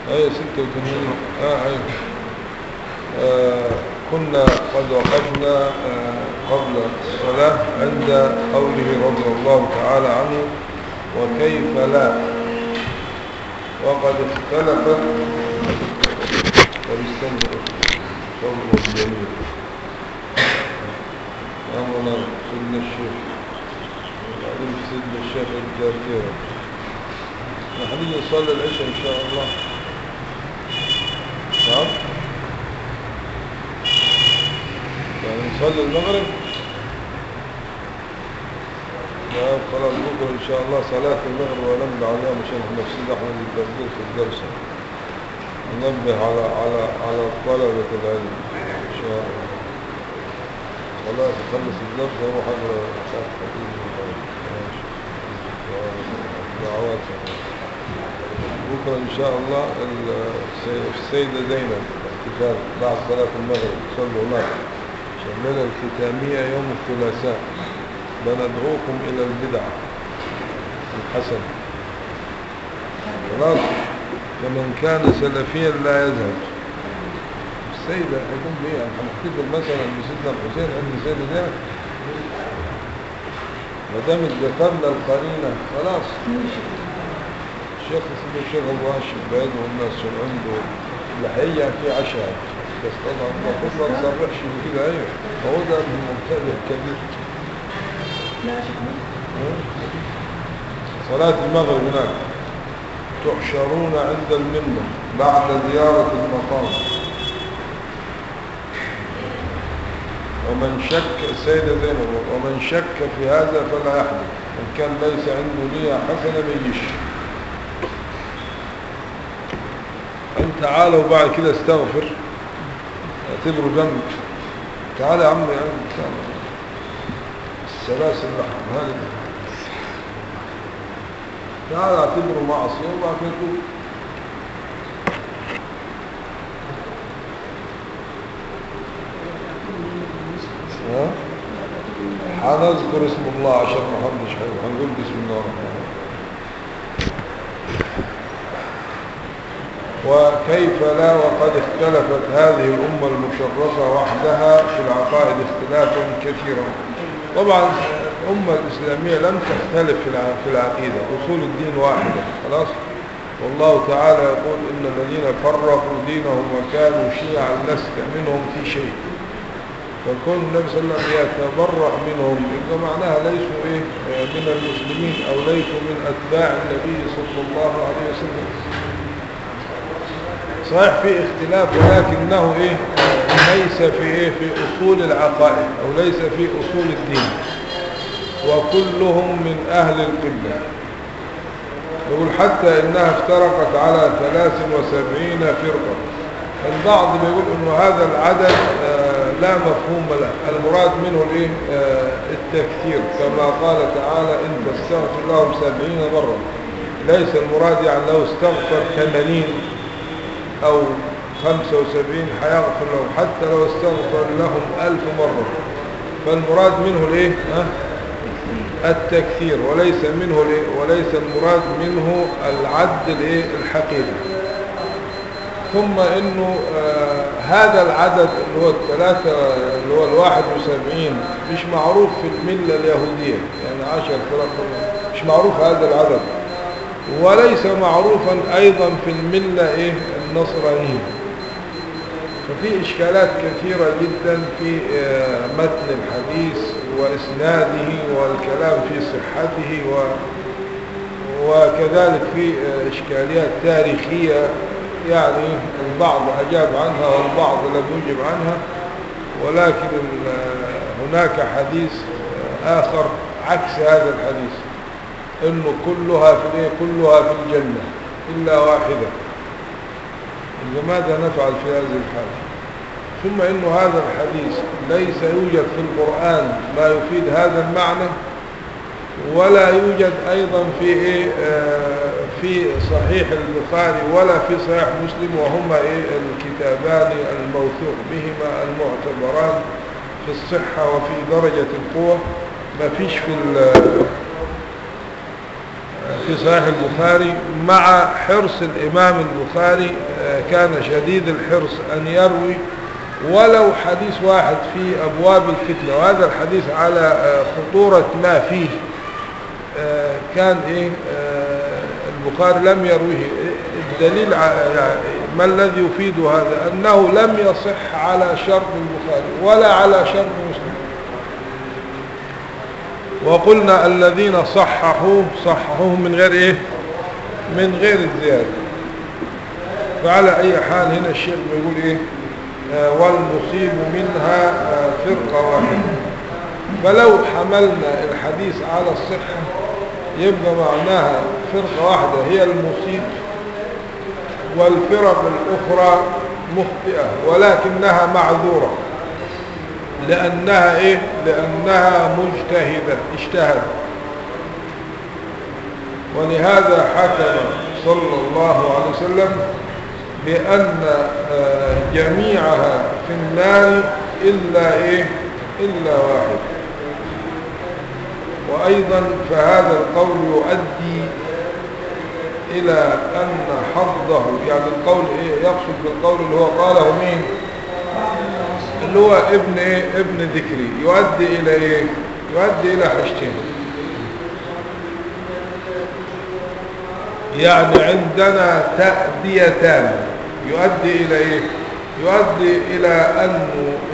ايه ستة وثمانين اه ايوه آه كنا قد وقفنا آه قبل الصلاة عند قوله رضي الله تعالى عنه وكيف لا وقد اختلفت طب استنى فضل الجميل أمرنا سيدنا الشيخ وبعدين سيدنا الشيخ الجارتيرة نحن نصلي العشاء إن شاء الله نعم يعني نصلي المغرب لا خلاص بكرة إن شاء الله صلاة المغرب ونبه عليها مشان نفسنا احنا نتبدل في الدرس ننبه على على على طلبة العلم إن شاء الله خلاص خلص الدرس واروح اقرا دعوات بكرة إن شاء الله السيدة زينب احتفال بعد صلاة المغرب صلوا هناك شملة الختامية يوم الثلاثاء بندعوكم إلى البدعة الحسنة خلاص فمن كان سلفيا لا يذهب السيدة هيكون بيه هنحتفل مثلا بسيدنا الحسين عند سيدنا زينب ما دام ذكرنا القرينة خلاص الشيخ اسمه الشيخ ابو هاشم بعيد والناس اللي عنده لحية في عشاء بس طبعا المفروض ما تصرحش كده ايوه هو ده المبتدئ الكبير صلاة المغرب هناك تحشرون عند المنة بعد زيارة المقام ومن شك السيدة زينب ومن شك في هذا فلا يحدث من كان ليس عنده نية حسنة ما يجيش انت تعالى وبعد كده استغفر اعتبره ذنب تعالى يا عم يا عم تعالى السلاسل لحم هذه تعالى اعتبره معصية وبعد كده تقول ها هنذكر اسم الله عشان ما حدش هنقول بسم الله الرحمن الرحيم وكيف لا وقد اختلفت هذه الأمة المشرفة وحدها في العقائد اختلافا كثيرا طبعا الأمة الإسلامية لم تختلف في العقيدة أصول الدين واحدة خلاص والله تعالى يقول إن الذين فرقوا دينهم وكانوا شيعا لست منهم في شيء فكون النبي صلى الله عليه وسلم يتبرأ منهم يبقى معناها ليسوا إيه من المسلمين أو ليسوا من أتباع النبي صلى الله عليه وسلم صحيح في اختلاف ولكنه إيه ليس في إيه في أصول العقائد أو ليس في أصول الدين وكلهم من أهل القبلة يقول حتى إنها افترقت على 73 فرقة البعض بيقول إنه هذا العدد آه لا مفهوم له المراد منه الايه آه التكثير كما قال تعالى إن تستغفر لهم سبعين مرة ليس المراد يعني لو استغفر ثمانين أو خمسة وسبعين حيغفر لهم حتى لو استغفر لهم ألف مرة فالمراد منه الايه آه التكثير وليس منه الايه وليس المراد منه العد الايه الحقيقي ثم انه آه هذا العدد اللي هو الثلاثة اللي هو الواحد وسبعين مش معروف في الملة اليهودية يعني عشر فرق مش معروف هذا العدد وليس معروفا ايضا في الملة ايه النصرانية ففي اشكالات كثيرة جدا في آه متن الحديث واسناده والكلام في صحته و وكذلك في آه اشكاليات تاريخية يعني البعض أجاب عنها والبعض لم يجب عنها ولكن هناك حديث آخر عكس هذا الحديث انه كلها في الايه كلها في الجنة الا واحدة ماذا نفعل في هذه الحالة ثم انه هذا الحديث ليس يوجد في القرآن ما يفيد هذا المعنى ولا يوجد ايضا في ايه آه في صحيح البخاري ولا في صحيح مسلم وهما ايه الكتابان الموثوق بهما المعتبران في الصحة وفي درجة القوة ما فيش في في صحيح البخاري مع حرص الإمام البخاري آه، كان شديد الحرص أن يروي ولو حديث واحد في أبواب الفتنة وهذا الحديث على آه، خطورة ما فيه آه، كان إيه آه، البخاري لم يرويه الدليل ع- يعني ما الذي يفيد هذا أنه لم يصح على شرط البخاري ولا على شرط مسلم وقلنا الذين صححوه صححوه من غير ايه من غير الزيادة فعلى اي حال هنا الشيخ بيقول ايه آه والمصيب منها آه فرقة واحدة فلو حملنا الحديث على الصحة يبقى معناها فرقة واحدة هي المصيب والفرق الأخرى مخطئة ولكنها معذورة لأنها إيه؟ لأنها مجتهدة اجتهد ولهذا حكم صلى الله عليه وسلم بأن آه، جميعها في النار إلا إيه؟ إلا واحد وأيضا فهذا القول يؤدي إلى أن حظه يعني القول إيه يقصد بالقول اللي هو قاله مين اللي هو ابن إيه ابن ذكري يؤدي إلى إيه يؤدي إلى حاجتين يعني عندنا تأديتان يؤدي إلى إيه يؤدي إلى أن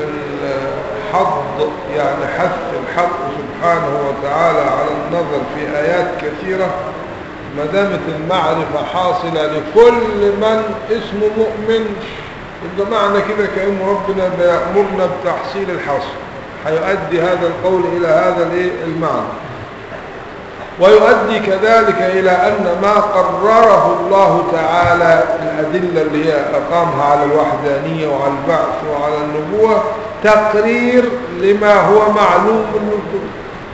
الحظ يعني حث الحق سبحانه وتعالى على النظر في آيات كثيرة ما دامت المعرفة حاصلة لكل من اسمه مؤمن يبقى معنى كده كأن ربنا بيأمرنا بتحصيل الحصر هيؤدي هذا القول إلى هذا الإيه؟ المعنى ويؤدي كذلك إلى أن ما قرره الله تعالى الأدلة اللي هي أقامها على الوحدانية وعلى البعث وعلى النبوة تقرير لما هو معلوم من الكتب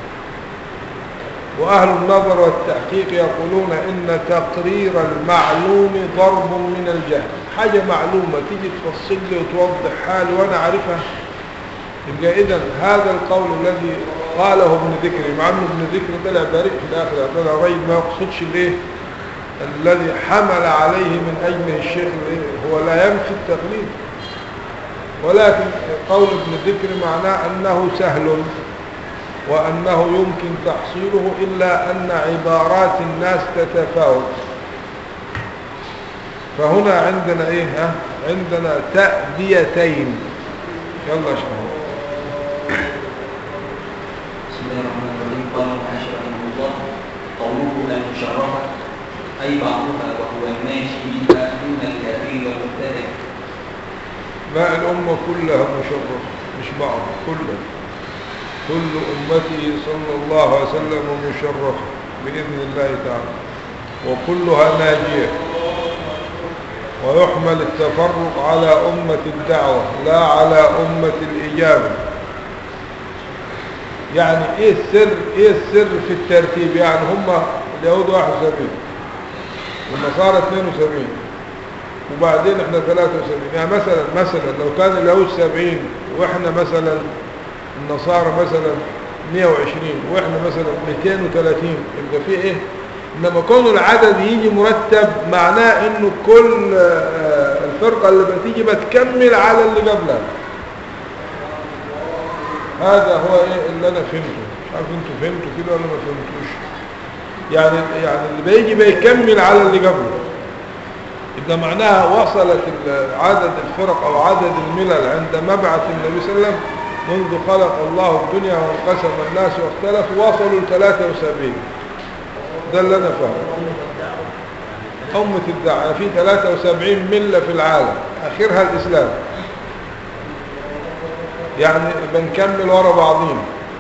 وأهل النظر والتحقيق يقولون إن تقرير المعلوم ضرب من الجهل حاجة معلومة تيجي تفصل لي وتوضح حالي وأنا عارفها يبقى إذا هذا القول الذي قاله ابن ذكري مع أنه ابن ذكري طلع بريء في الآخر طلع رجل ما يقصدش ليه الذي حمل عليه من أجله الشيخ هو لا ينفي التقليد ولكن قول ابن ذكري معناه أنه سهل وأنه يمكن تحصيله إلا أن عبارات الناس تتفاوت فهنا عندنا إيه ها؟ عندنا تأديتين يلا شباب بسم الله الرحمن الرحيم قال الحاشي رحمه الله قوله المشرفة أي بعضها وهو الماشي منها دون الكافر والمبتدع ما الأمة كلها مشرفة مش بعض كلها كل أمته صلى الله عليه وسلم مشرفة بإذن الله تعالى وكلها ناجية ويحمل التفرق على أمة الدعوة لا على أمة الإجابة يعني إيه السر إيه السر في الترتيب يعني هم اليهود 71 والنصارى 72 وبعدين احنا 73 يعني مثلا مثلا لو كان اليهود 70 واحنا مثلا النصارى مثلا 120 واحنا مثلا 230 يبقى في ايه انما كون العدد يجي مرتب معناه انه كل آه، الفرقه اللي بتيجي بتكمل على اللي قبلها هذا هو ايه اللي انا فهمته مش عارف انتوا فهمتوا كده ولا ما فهمتوش يعني يعني اللي بيجي بيكمل على اللي قبله يبقى معناها وصلت ال- عدد الفرق او عدد الملل عند مبعث النبي صلى الله عليه وسلم منذ خلق الله الدنيا وانقسم الناس واختلفوا وصلوا ل 73 ده اللي انا فاهمه أمة الدعوة في 73 ملة في العالم آخرها الإسلام يعني بنكمل ورا بعضين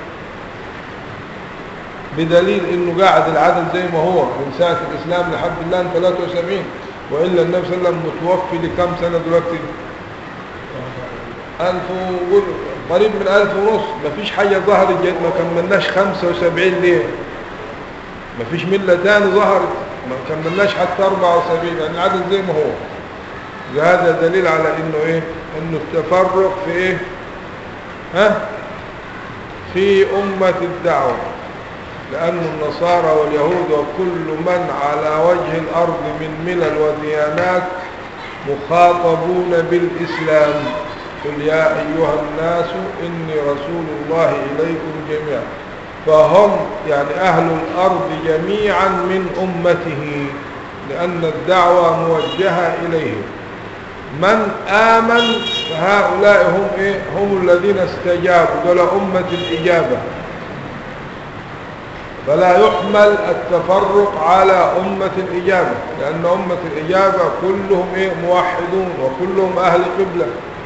بدليل انه قاعد العدد زي ما هو من ساعة الاسلام لحد الان 73 وإلا النبي صلى الله عليه وسلم متوفي لكم سنة دلوقتي ألف وقول قريب من ألف ونص مفيش حاجة ظهرت جد ما كملناش 75 ليه مفيش ملة تاني ظهرت ما كملناش حتى 74 يعني العدد زي ما هو هذا دليل على انه ايه انه التفرق في ايه ها في أمة الدعوة لأن النصارى واليهود وكل من على وجه الأرض من ملل وديانات مخاطبون بالإسلام قل يا أيها الناس إني رسول الله إليكم جميعا فهم يعني أهل الأرض جميعا من أمته لأن الدعوة موجهة إليهم من آمن فهؤلاء هم إيه؟ هم الذين استجابوا دول أمة الإجابة فلا يحمل التفرق على أمة الإجابة لأن أمة الإجابة كلهم إيه موحدون وكلهم أهل قبلة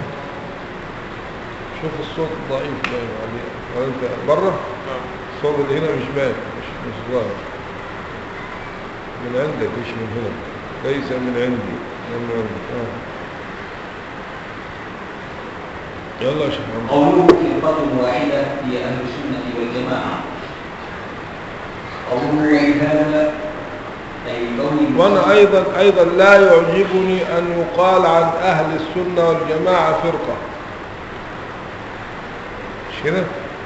شوف الصوت ضعيف باين عليه وانت بره الصوت اللي هنا مش باين مش مش ظاهر من عندك مش من هنا ليس من عندي من عندك آه. يلا يا شيخ محمد قوله فرقة واحدة هي أهل السنة والجماعة قوله ولهذا أي كون وانا ايضا ايضا لا يعجبني ان يقال عن اهل السنة والجماعة فرقة مش كده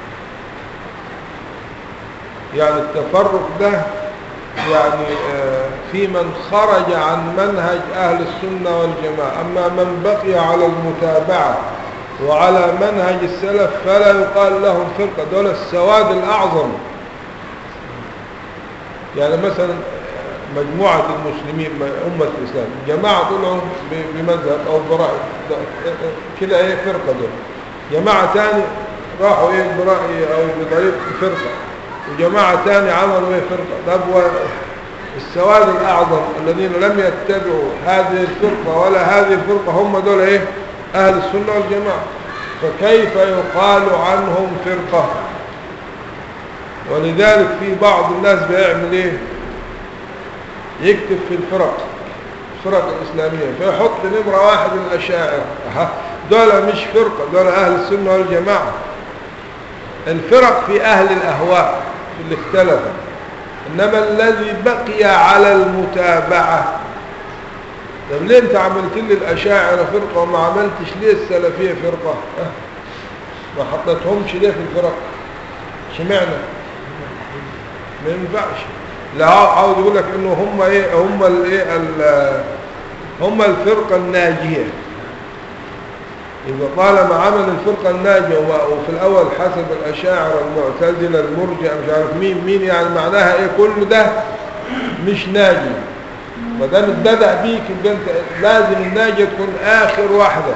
يعني التفرق ده يعني آه، في من خرج عن منهج اهل السنة والجماعة اما من بقي على المتابعة وعلى منهج السلف فلا يقال لهم فرقة دول السواد الاعظم يعني مثلا مجموعة المسلمين أمة الإسلام جماعة طلعوا ب- بمذهب أو برأي كده ايه فرقة دول جماعة تاني راحوا ايه برأي أو بطريق فرقة وجماعة تاني عملوا ايه فرقة طب و- السواد الأعظم الذين لم يتبعوا هذه الفرقة ولا هذه الفرقة هم دول ايه أهل السنة والجماعة فكيف يقال عنهم فرقة ولذلك في بعض الناس بيعمل ايه يكتب في الفرق الفرق الإسلامية فيحط نمرة واحد الأشاعرة أها، دول مش فرقة دول أهل السنة والجماعة الفرق في أهل الأهواء في اللي اختلفوا إنما الذي بقي على المتابعة طب ليه انت عملت لي الأشاعرة فرقة وما عملتش ليه السلفية فرقة أه؟ ما حطيتهمش ليه في الفرق شمعنا ما ينفعش لا عاوز يقول لك انه هم ايه هم الايه ال- هم الفرقه الناجيه اذا طالما عمل الفرقه الناجيه وما- وفي الاول حسب الاشاعره المعتزله المرجئه مش عارف مين مين يعني معناها ايه كل ده مش ناجي ما دام اتبدا بيك يبقى انت لازم الناجيه تكون اخر واحده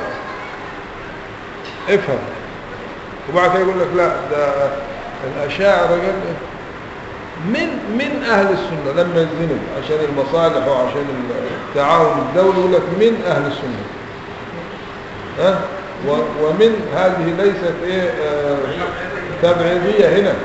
افهم وبعد كده يقول لك لا ده الاشاعره قال إيه؟ من من أهل السنة لما يزنوا عشان المصالح وعشان التعاون الدولي يقول لك من أهل السنة ها و- ومن هذه ليست إيه آه، تبعيضية هنا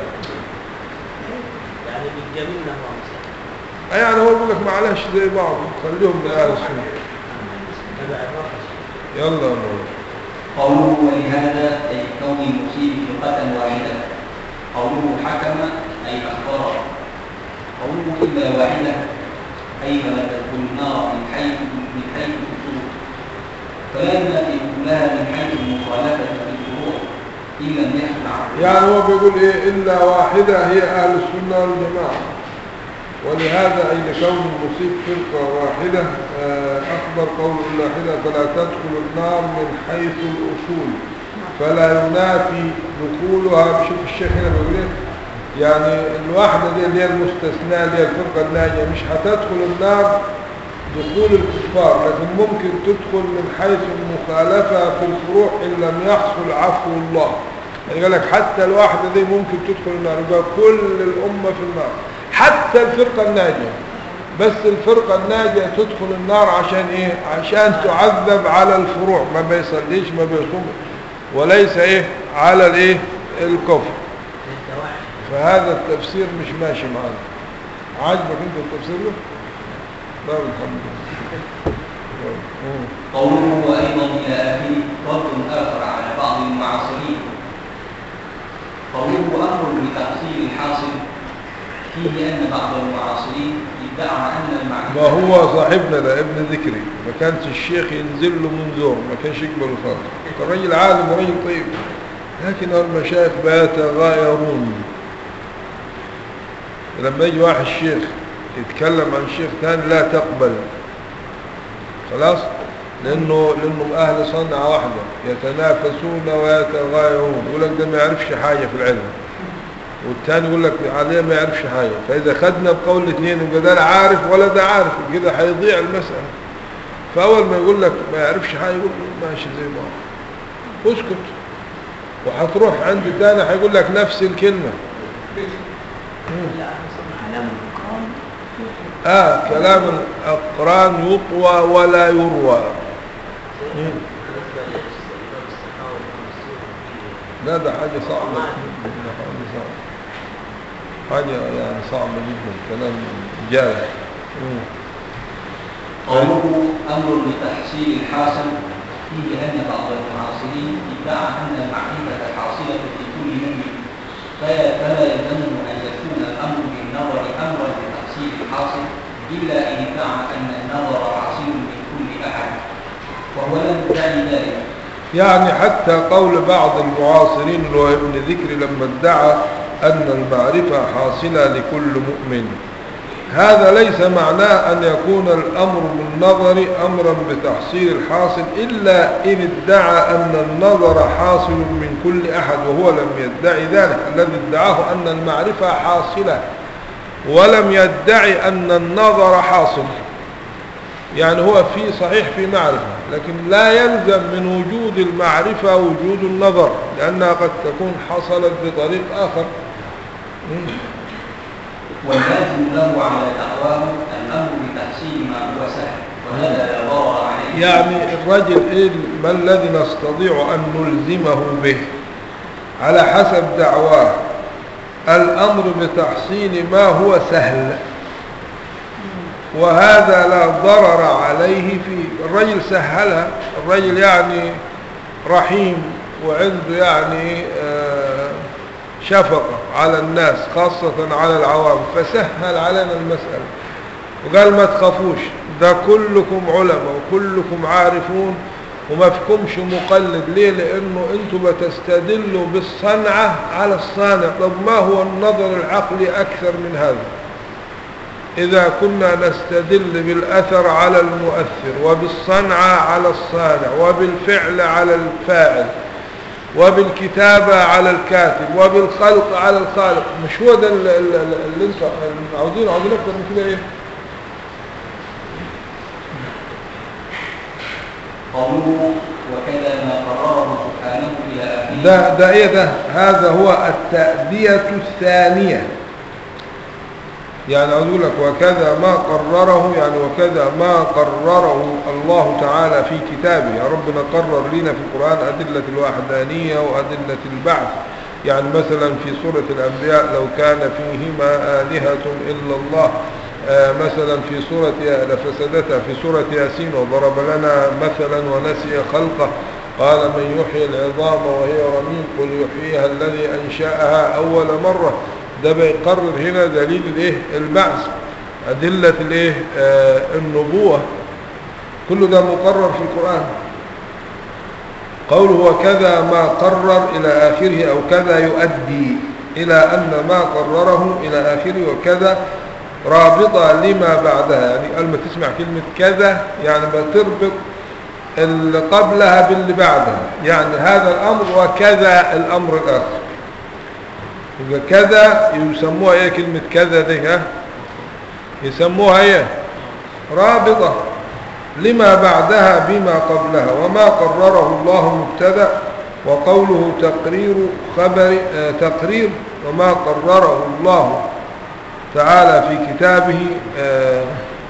يعني بالجميل هو مصطفى أي يعني هو يقول لك معلش زي بعض خليهم من أهل السنة تبع الرقص يلا يا مولانا. قوله ولهذا أي كون المصيب فرقة واحدة قوله حكم أي أخبر قوله إلا واحدة أي فلا تدخل النار من حيث من حيث الأصول فلا ينافي كلها من حيث المخالفة في الفروع إن لم يحصل عقل يعني هو بيقول إيه إلا واحدة هي أهل السنة والجماعة ولهذا أي لكون المصيب فرقة واحدة آه، أخبر قول إلا واحدة فلا تدخل النار من حيث الأصول فلا ينافي دخولها بشوف الشيخ هنا بيقول إيه يعني الواحدة دي اللي هي المستثناء اللي هي الفرقة الناجية مش هتدخل النار دخول الكفار لكن ممكن تدخل من حيث المخالفة في الفروع إن لم يحصل عفو الله يعني قال لك حتى الواحدة دي ممكن تدخل النار يبقى كل الأمة في النار حتى الفرقة الناجية بس الفرقة الناجية تدخل النار عشان ايه عشان تعذب على الفروع ما بيصليش ما بيصوم وليس ايه على الايه الكفر انت واحد فهذا التفسير مش ماشي معانا عاجبك انت التفسير ده؟ لا الحمد لله مم. قوله وأيضا إلى آخره رد آخر على بعض المعاصرين قوله أمر بتحصيل الحاصل فيه أن بعض المعاصرين ادعى أن ما المعرفة هو صاحبنا ده ابن ذكري ما كانش الشيخ ينزل له من زور ما كانش يقبل خالص كان راجل عالم وراجل طيب لكن المشايخ بيتغايرون لما يجي واحد شيخ يتكلم عن شيخ ثاني لا تقبل خلاص لانه لانهم اهل صنعه واحده يتنافسون ويتغايرون يقول لك ده ما يعرفش حاجه في العلم والتاني يقول لك عليه ما يعرفش حاجه فاذا خدنا بقول الاثنين يبقى ده لا عارف ولا ده عارف كده هيضيع المساله فاول ما يقول لك ما يعرفش حاجه يقول له ماشي زي ما هو اسكت وهتروح عند تاني هيقول لك نفس الكلمه لا علامة القرآن اه كلام الاقران يطوى ولا يروى مم. بالنسبة للإمام السخاوي والمسؤول لا ده حاجة صعبة ده حاجة صعبة حاجة يعني صعبة جدا كلام جارح مم. قوله أمر بتحصيل الحاصل فيه أن بعض المعاصرين ادعى أن المعرفة حاصلة في كل مؤمن فلا فلا يلزمه أن يكون الأمر بالنظر أمرا بتحصيل الحاصل إلا إن ادعى أن النظر حاصل من كل أحد وهو لم يدعي ذلك يعني حتى قول بعض المعاصرين اللي هو ابن ذكر لما ادعى أن المعرفة حاصلة لكل مؤمن هذا ليس معناه أن يكون الأمر بالنظر أمرا بتحصيل الحاصل إلا إن ادعى أن النظر حاصل من كل أحد وهو لم يدعي ذلك الذي ادعاه أن المعرفة حاصلة ولم يدعي أن النظر حاصل يعني هو في صحيح في معرفة لكن لا يلزم من وجود المعرفة وجود النظر لأنها قد تكون حصلت بطريق آخر مم. واللازم له على دعواه الأمر بتحصيل ما هو سهل وهذا لا ضرر عليه يعني الرجل إيه ما الذي نستطيع أن نلزمه به على حسب دعواه الأمر بتحصيل ما هو سهل وهذا لا ضرر عليه فيه الرجل سهلها الرجل يعني رحيم وعنده يعني آه، شفقة على الناس خاصة على العوام فسهل علينا المسألة وقال ما تخافوش ده كلكم علماء وكلكم عارفون وما فيكمش مقلد ليه لانه انتم بتستدلوا بالصنعة على الصانع طب ما هو النظر العقلي اكثر من هذا إذا كنا نستدل بالأثر على المؤثر وبالصنعة على الصانع وبالفعل على الفاعل وبالكتابة على الكاتب وبالخلق على الخالق مش هو ده اللي, اللي انت عاوزين عاوزين اكتر من كده ايه قوله وكذا ما قرره سبحانه إلى آخره ده ده ايه ده هذا هو التأدية الثانية يعني أقول لك وكذا ما قرره يعني وكذا ما قرره الله تعالى في كتابه يا ربنا قرر لنا في القرآن أدلة الوحدانية وأدلة البعث يعني مثلا في سورة الأنبياء لو كان فيهما آلهة إلا الله آه مثلا في سورة لفسدتها في سورة ياسين وضرب لنا مثلا ونسي خلقه قال من يحيي العظام وهي رميم قل يحييها الذي أنشأها أول مرة ده بيقرر هنا دليل الايه البعث أدلة الايه آه النبوة كل ده مقرر في القرآن قوله وكذا ما قرر إلى آخره أو كذا يؤدي إلى أن ما قرره إلى آخره وكذا رابطة لما بعدها يعني قال ما تسمع كلمة كذا يعني بتربط اللي قبلها باللي بعدها يعني هذا الأمر وكذا الأمر الآخر يبقى كذا يسموها ايه كلمة كذا دي ها يسموها ايه رابطة لما بعدها بما قبلها وما قرره الله مبتدا وقوله تقرير خبر آه تقرير وما قرره الله تعالى في كتابه آه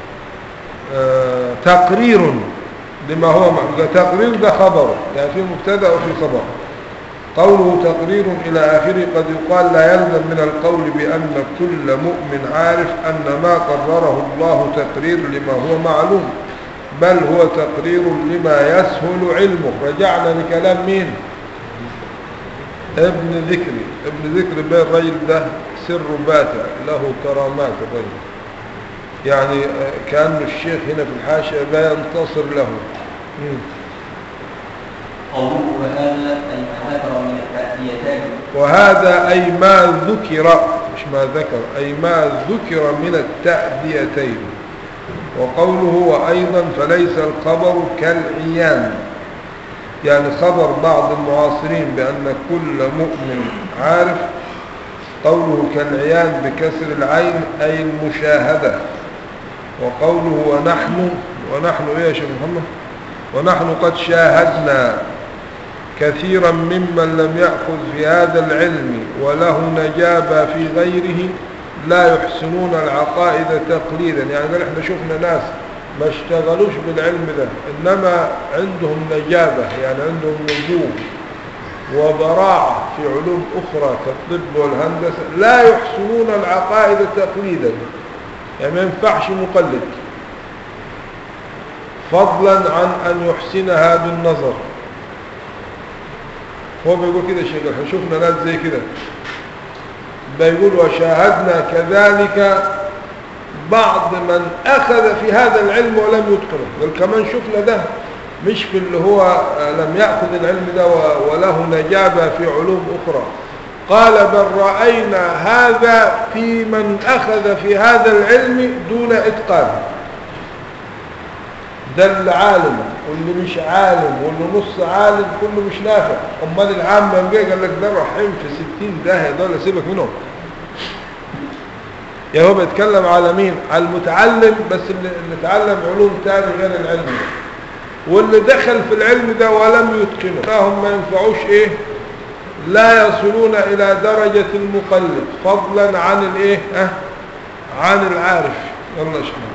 آه تقرير لما هو تقرير ده خبر يعني في مبتدا وفي خبر قوله تقرير إلى آخره قد يقال لا يلزم من القول بأن كل مؤمن عارف أن ما قرره الله تقرير لما هو معلوم بل هو تقرير لما يسهل علمه رجعنا لكلام مين ابن ذكري ابن ذكري بين الرجل ده سر باتع له كرامات الرجل يعني كأن الشيخ هنا في الحاشية لا ينتصر له مم. قوله وهذا أي ما ذكر من التأديتان وهذا أي ما ذكر مش ما ذكر أي ما ذكر من التأديتين وقوله وأيضا فليس الخبر كالعيان يعني خبر بعض المعاصرين بأن كل مؤمن عارف قوله كالعيان بكسر العين أي المشاهدة وقوله ونحن ونحن إيه يا شيخ محمد ونحن قد شاهدنا كثيرا ممن لم يأخذ في هذا العلم وله نجابة في غيره لا يحسنون العقائد تقليدا يعني قال احنا شفنا ناس ما اشتغلوش بالعلم ده انما عندهم نجابة يعني عندهم نجوم وبراعة في علوم اخرى كالطب والهندسة لا يحسنون العقائد تقليدا يعني ما ينفعش مقلد فضلا عن ان يحسنها بالنظر هو بيقول كده شيخ احنا شفنا ناس زي كده بيقول وشاهدنا كذلك بعض من أخذ في هذا العلم ولم يتقنه بل كمان شفنا ده مش في اللي هو لم يأخذ العلم ده وله نجابة في علوم أخرى قال بل رأينا هذا في من أخذ في هذا العلم دون إتقان ده العالم واللي مش عالم واللي نص عالم كله مش نافع امال العام من جاي قال لك ده رايحين في 60 داهيه دول سيبك منهم يا هو بيتكلم على مين على المتعلم بس اللي, اللي اتعلم علوم تاني غير العلم ده واللي دخل في العلم ده ولم يتقنه فهم ما ينفعوش ايه لا يصلون الى درجة المقلد فضلا عن الايه اه عن العارف يلا اشمعنى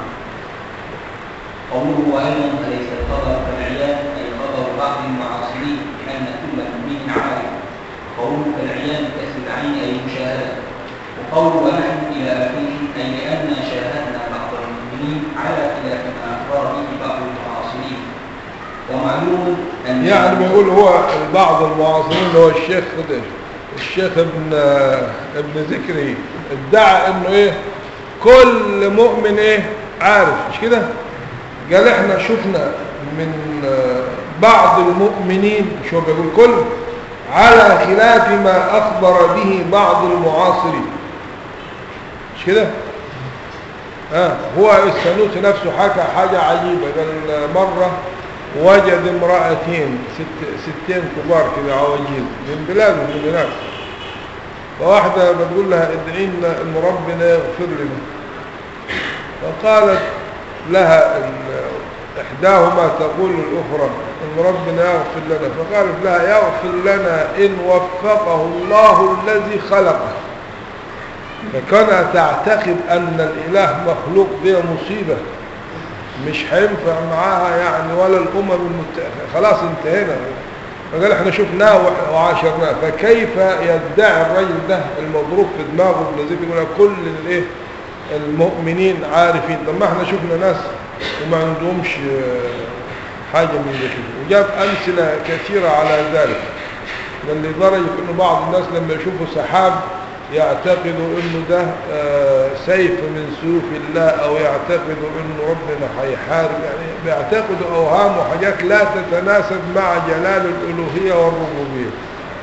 قوله وأيضا فليس الخبر كالعيان أي خبر بعض المعاصرين بأن كل مؤمن عارف قوله كالعيان بكسر العين أي مشاهدة وقوله ونحن إلى آخره أي لأننا شاهدنا بعض المؤمنين على خلاف ما أخبر به بعض المعاصرين ومعلوم أن يعني بيقول هو بعض المعاصرين اللي هو الشيخ الشيخ ابن ابن ذكري ادعى انه ايه كل مؤمن ايه عارف مش كده قال احنا شفنا من بعض المؤمنين شو بيقول كل على خلاف ما اخبر به بعض المعاصرين مش كده آه هو السنوسي نفسه حكى حاجة عجيبة قال مرة وجد امرأتين ست ستين كبار كده عواجيز من بلاده من هناك فواحدة بتقول لها ادعي لنا ان ربنا يغفر لنا فقالت لها إحداهما تقول للأخرى إن ربنا يغفر لنا فقالت لها يغفر لنا إن وفقه الله الذي خلقه فكان تعتقد أن الإله مخلوق دي مصيبة مش هينفع معاها يعني ولا الأمم المت... خلاص انتهينا فقال احنا شفناه وعاشرناه فكيف يدعي الرجل ده المضروب في دماغه ابن زيد يقول كل الايه المؤمنين عارفين طب ما احنا شفنا ناس وما عندهمش حاجة من ذلك وجاب أمثلة كثيرة على ذلك من لدرجة أن بعض الناس لما يشوفوا سحاب يعتقدوا أنه ده سيف من سيوف الله أو يعتقدوا أنه ربنا هيحارب يعني بيعتقدوا أوهام وحاجات لا تتناسب مع جلال الألوهية والربوبية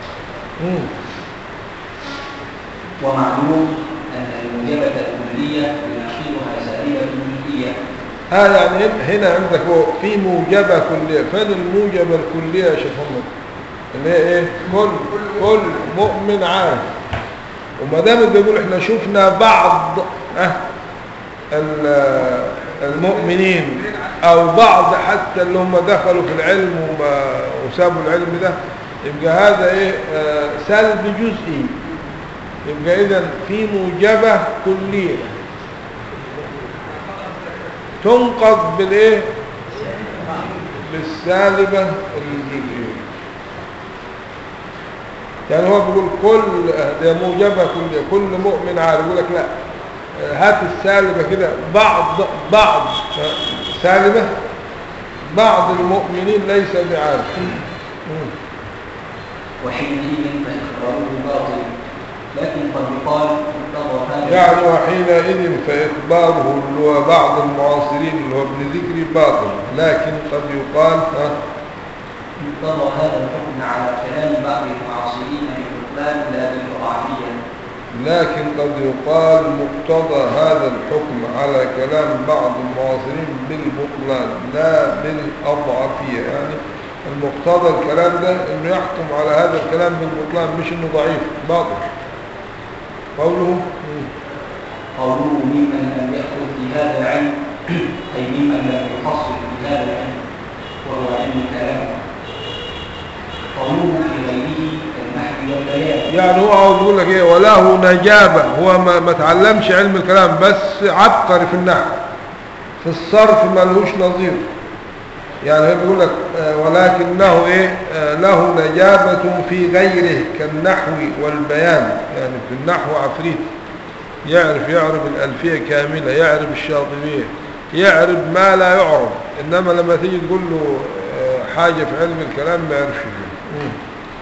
ومعلوم أن الموجبة الكلية يناقضها سالبة الملكية ها يعني هنا عندك هو في موجبة كلية فين الموجبة الكلية يا شيخ محمد اللي هي ايه كل كل مؤمن عارف وما دام بيقول احنا شفنا بعض اه المؤمنين او بعض حتى اللي هم دخلوا في العلم وما وسابوا العلم ده يبقى هذا ايه اه سلب جزئي يبقى اذا في موجبة كلية تنقض بالايه بالسالبة الجزئية يعني هو بيقول كل ده موجبة كل كل مؤمن عارف يقول لك لا هات السالبة كده بعض بعض سالبة بعض المؤمنين ليس بعارف وحينئذ فإخباره باطل لكن قد يقال مقتضى هذا يعني وحينئذ فإخباره اللي هو بعض المعاصرين اللي هو ابن ذكري باطل لكن قد يقال ها مقتضى هذا الحكم على كلام بعض المعاصرين بالبطلان لا بالقطعية لكن قد يقال مقتضى هذا الحكم على كلام بعض المعاصرين بالبطلان لا بالأضعفية يعني المقتضى الكلام ده انه يحكم على هذا الكلام بالبطلان مش انه ضعيف باطل قوله قوله ممن لم يأخذ بهذا العلم أي ممن لم يحصل بهذا العلم وهو علم الكلام قوله في غيره كالنحو والبيان يعني هو عاوز يقول لك ايه وله نجابة هو ما, ما تعلمش علم الكلام بس عبقري في النحو في الصرف ما لهوش نظير يعني هو بيقول لك آه، ولكنه ايه آه، له نجابة في غيره كالنحو والبيان يعني في النحو عفريت يعرف يعرف الألفية كاملة يعرف الشاطبية يعرف ما لا يعرف إنما لما تيجي تقول له آه، حاجة في علم الكلام ما يعرفش فيه مم.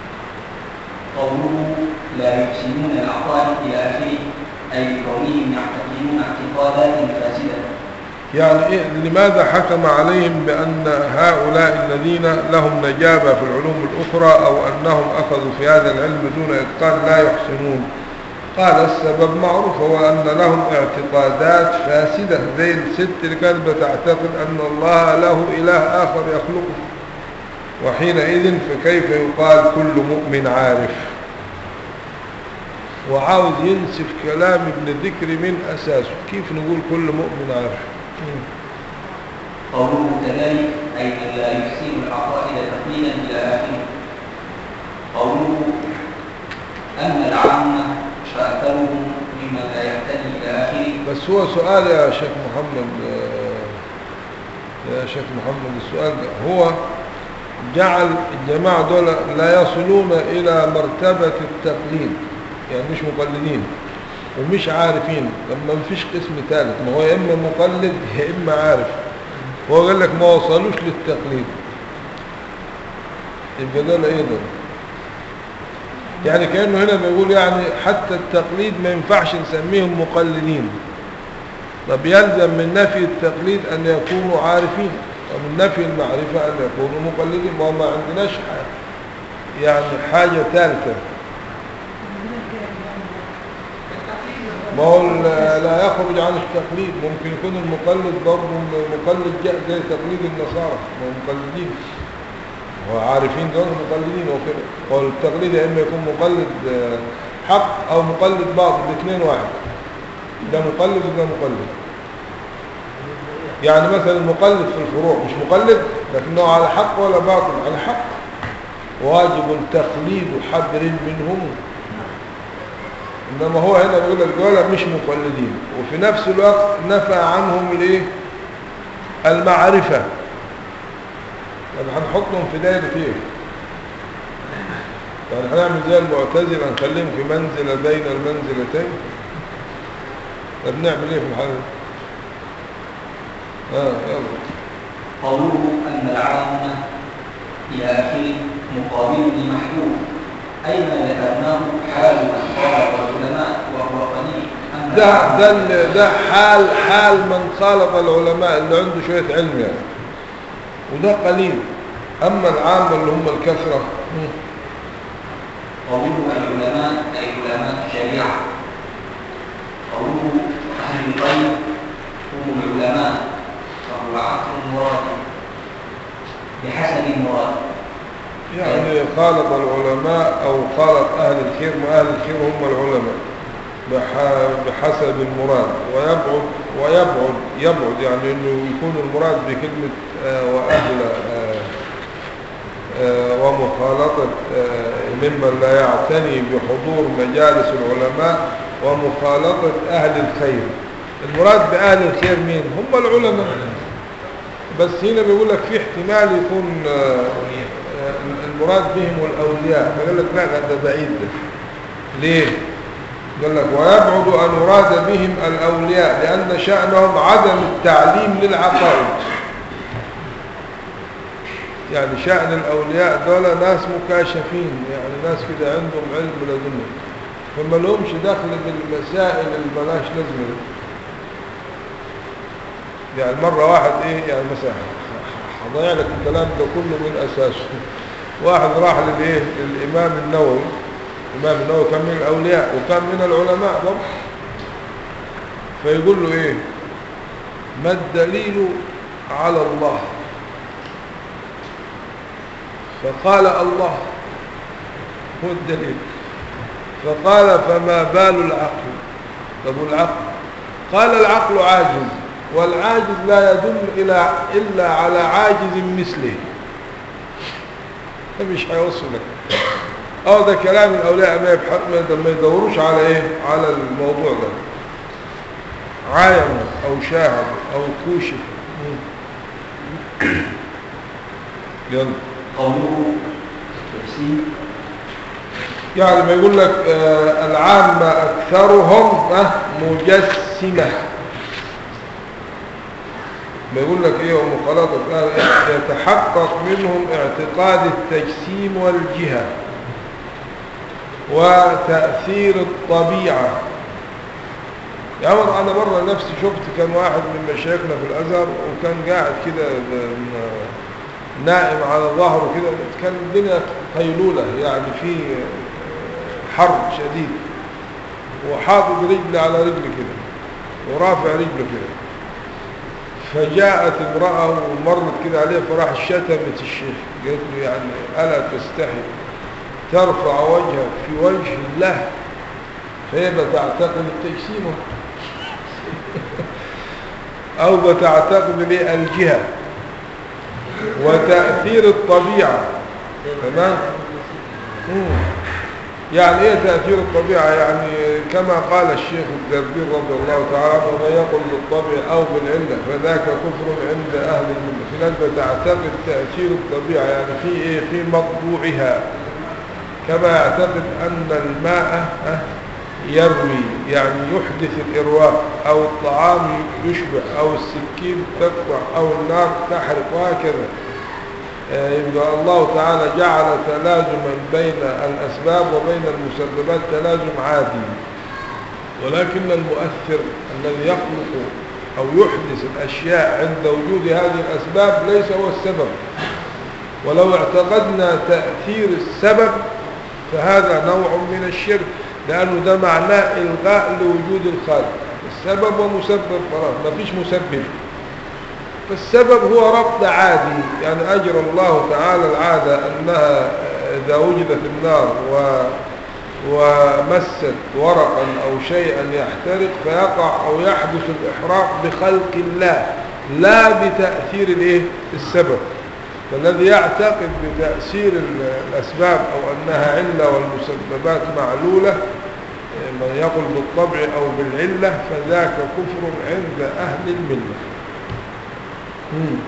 قوله لا يحسنون العقائد إلى آخره أي بكونهم يعتقدون اعتقادات فاسدة يعني إيه لماذا حكم عليهم بأن هؤلاء الذين لهم نجابة في العلوم الأخرى أو أنهم أخذوا في هذا العلم دون إتقان لا يحسنون قال السبب معروف هو أن لهم اعتقادات فاسدة زي الست اللي كانت بتعتقد أن الله له إله آخر يخلقه وحينئذ فكيف يقال كل مؤمن عارف وعاوز ينسف كلام ابن ذكر من أساسه كيف نقول كل مؤمن عارف قوله كذلك أي من لا يحسن العقائد تقليدا إلى آخره قوله أن العامة فأكثرهم مما لا يهتدي إلى آخره بس هو سؤال يا شيخ محمد آه، يا شيخ محمد السؤال ده هو جعل الجماعة دول لا يصلون إلى مرتبة التقليد يعني مش مقلدين ومش عارفين لما مفيش قسم ثالث ما هو يا إما مقلد يا إما عارف هو قال لك ما وصلوش للتقليد يبقى دول إيه دول يعني كأنه هنا بيقول يعني حتى التقليد ما ينفعش نسميهم مقلدين طب يلزم من نفي التقليد أن يكونوا عارفين ومن نفي المعرفة أن يكونوا مقلدين ما هو ما عندناش ح- يعني حاجة ثالثة ما هو ال- لا يخرج عن التقليد ممكن يكون المقلد برضه مقلد جاء زي تقليد النصارى ما هم مقلدين وعارفين دول مقلدين وكده والتقليد يا اما يكون مقلد آه، حق او مقلد باطل الاثنين واحد ده مقلد وده مقلد يعني مثلا المقلد في الفروع مش مقلد لكنه على حق ولا باطل على حق واجب تقليد حبر منهم انما هو هنا بيقول لك دول مش مقلدين وفي نفس الوقت نفى عنهم الايه المعرفه طب هنحطهم في دايرة ايه يعني هنعمل زي المعتزلة نخليهم في منزلة بين المنزلتين طب نعمل ايه في الحالة دي اه يلا قوله أن العامة إلى آخره مقابل لمحبوب أي ما ذكرناه حال من خالف العلماء وهو قليل أما ده العامة ده ال- ده حال حال من خالف العلماء اللي عنده شوية علم يعني وده قليل اما العامة اللي هم الكثرة مم. قوله العلماء أي علماء الشريعة قوله أهل الغيب هم العلماء فهو عقل مراد بحسب المراد يعني خالط العلماء أو خالط أهل الخير ما أهل الخير هم العلماء بح- بحسب المراد ويبعد ويبعد يبعد يعني أنه يكون المراد بكلمة آه، وأهل آه، آه، ومخالطة آه، ممن لا يعتني بحضور مجالس العلماء ومخالطة أهل الخير المراد بأهل الخير مين؟ هم العلماء بس هنا بيقول لك في احتمال يكون آه، آه، المراد بهم الأولياء فقال لك لا ده بعيد ده ليه؟ قال لك ويبعد أن يراد بهم الأولياء لأن شأنهم عدم التعليم للعقائد يعني شأن الأولياء دول ناس مكاشفين يعني ناس كده عندهم علم لدنهم فما لهمش دخل بالمسائل اللي ملاش لازمة دي. يعني مرة واحد ايه يعني مثلا هضيع لك الكلام ده كله من اساسه واحد راح للايه للامام النووي الإمام النووي كان من الأولياء وكان من العلماء برضه فيقول له إيه ما الدليل على الله فقال الله هو الدليل فقال فما بال العقل طب العقل قال العقل عاجز والعاجز لا يدل إلى إلا على عاجز مثله ده مش هيوصلك اه ده كلام الاولياء ما يبحث ما ما يدوروش على ايه على الموضوع ده عاينوا او شاهدوا او كوشف يلا قوله تفسير يعني ما يقول لك آه العامة أكثرهم آه مجسمة ما يقول لك إيه ومخالطة آه يتحقق منهم اعتقاد التجسيم والجهة وتأثير الطبيعة يعني أنا مرة نفسي شفت كان واحد من مشايخنا في الأزهر وكان قاعد كده ب- نائم على ظهره كده كان الدنيا قيلولة يعني في حر شديد وحاطط رجل على رجل كده ورافع رجله كده فجاءت امرأة ومرت كده عليه فراح شتمت الشيخ قالت له يعني ألا تستحي ترفع وجهك في وجه الله فهي بتعتقد التجسيم أو بتعتقد ليه الجهة وتأثير الطبيعة تمام مم. يعني ايه تأثير الطبيعة يعني كما قال الشيخ الدردير رضي الله تعالى عنه ومن يقل بالطبع أو بالعلة فذاك كفر عند أهل الملة في ناس بتعتقد تأثير الطبيعة يعني في ايه في مطبوعها كما يعتقد أن الماء آه، يروي يعني يحدث الإرواء أو الطعام يشبع أو السكين تقطع أو النار تحرق وهكذا آه، يبقى الله تعالى جعل تلازما بين الأسباب وبين المسببات تلازم عادي ولكن المؤثر الذي يخلق أو يحدث الأشياء عند وجود هذه الأسباب ليس هو السبب ولو اعتقدنا تأثير السبب فهذا نوع من الشرك لأنه ده معناه إلغاء لوجود الخالق السبب ومسبب خلاص ما فيش مسبب فالسبب هو ربط عادي يعني أجرى الله تعالى العادة أنها إذا وجدت النار و ومست ورقا أو شيئا يحترق فيقع أو يحدث الإحراق بخلق الله لا بتأثير الإيه؟ السبب فالذي يعتقد بتأثير ال- الأسباب أو أنها علة والمسببات معلولة من يقول بالطبع أو بالعلة فذاك كفر عند أهل الملة مم.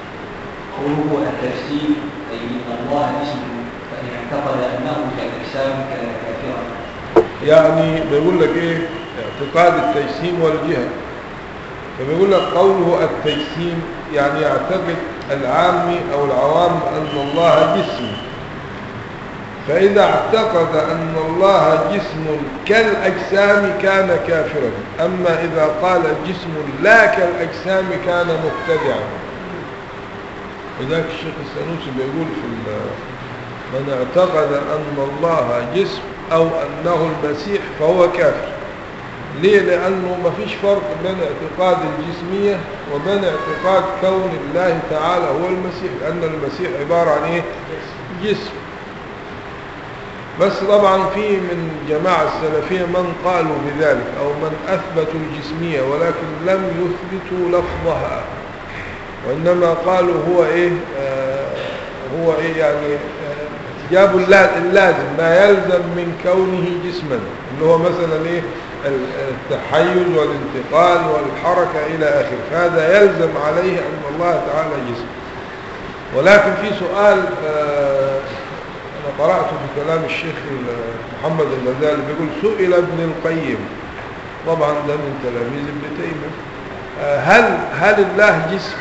قوله التفسير أي أن الله اسمه فإن اعتقد أنه كالأجسام كان كافرا يعني بيقول لك ايه اعتقاد التجسيم والجهة فبيقول لك قوله التجسيم يعني يعتقد العامي او العوام ان الله جسم فإذا اعتقد أن الله جسم كالأجسام كان كافرا أما إذا قال جسم لا كالأجسام كان مبتدعا لذلك الشيخ السنوسي بيقول في ال- من اعتقد أن الله جسم أو أنه المسيح فهو كافر ليه؟ لأنه ما فيش فرق بين اعتقاد الجسمية وبين اعتقاد كون الله تعالى هو المسيح لأن المسيح عبارة عن إيه؟ جسم بس طبعا في من جماعة السلفية من قالوا بذلك أو من أثبتوا الجسمية ولكن لم يثبتوا لفظها وإنما قالوا هو إيه آه هو إيه يعني آه جابوا اللا- اللازم ما يلزم من كونه جسما اللي هو مثلا إيه ال- التحيز والانتقال والحركة إلى آخره فهذا يلزم عليه أن الله تعالى جسم ولكن في سؤال آه أنا قرأت في كلام الشيخ محمد الغزالي بيقول سئل ابن القيم طبعا ده من تلاميذ ابن تيمية آه، هل هل الله جسم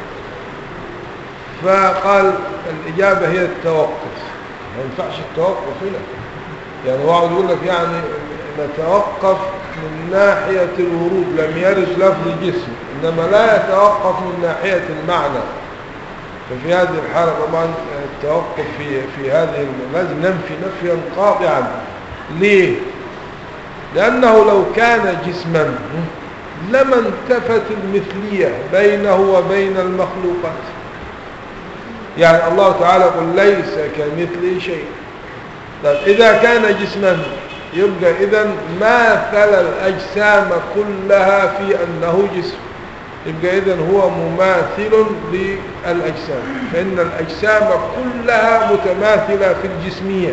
فقال الإجابة هي التوقف ما ينفعش التوقف هنا يعني واحد يقول لك يعني نتوقف من ناحية الورود لم يرد لفظ جسم إنما لا يتوقف من ناحية المعنى ففي هذه الحالة طبعا التوقف في في هذه لازم ننفي نفيا قاطعا ليه لأنه لو كان جسما لما انتفت المثلية بينه وبين المخلوقات يعني الله تعالى يقول ليس كمثله شيء طيب إذا كان جسما يبقى إذا ماثل الأجسام كلها في أنه جسم يبقى إذا هو مماثل للأجسام فإن الأجسام كلها متماثلة في الجسمية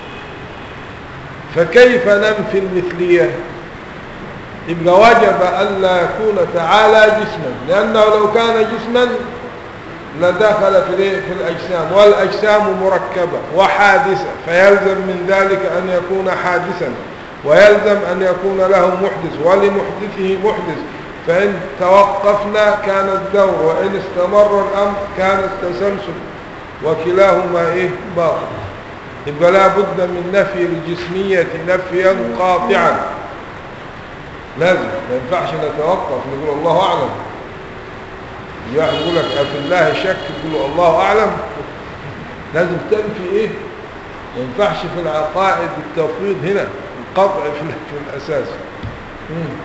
فكيف ننفي المثلية يبقى وجب ألا يكون تعالى جسما لأنه لو كان جسما لدخل في الايه في الأجسام والأجسام مركبة وحادثة فيلزم من ذلك أن يكون حادثا ويلزم أن يكون له محدث ولمحدثه محدث فإن توقفنا كان الدور وإن استمر الأمر كان التسلسل وكلاهما إيه باطل يبقى لا بد من نفي الجسمية نفيا قاطعا لازم ما ينفعش نتوقف نقول الله أعلم واحد يقول لك في الله شك تقول له الله أعلم لازم تنفي إيه ما ينفعش في العقائد التفويض هنا القطع في, في الأساس مم.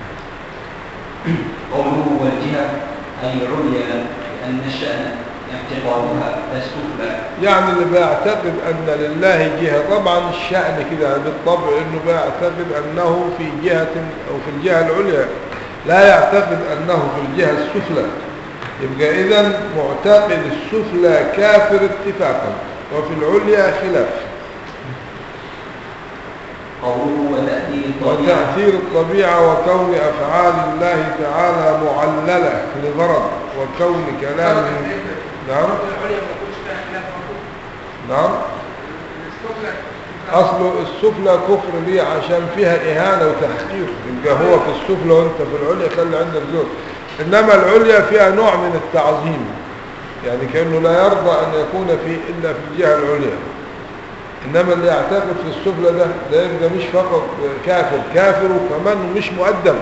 قوله والجهة أي عليا لأن الشأن اعتقادها السفلى يعني اللي بيعتقد أن لله جهة طبعا الشأن كده بالطبع أنه بيعتقد أنه في جهة أو في الجهة العليا لا يعتقد أنه في الجهة السفلى يبقى إذا معتقد السفلى كافر اتفاقا وفي العليا خلاف قوله وتأتي الطبيعة وتأثير الطبيعة وكون أفعال الله تعالى معللة لغرض وكون كلامه نعم نعم أصل السفلى كفر ليه عشان فيها إهانة وتحقير يبقى هو في السفلى وانت في العليا خلي عندك زود إنما العليا فيها نوع من التعظيم يعني كأنه لا يرضى أن يكون في إلا في الجهة العليا إنما اللي يعتقد في السفلى ده ده يبقى مش فقط كافر كافر وكمان مش مؤدب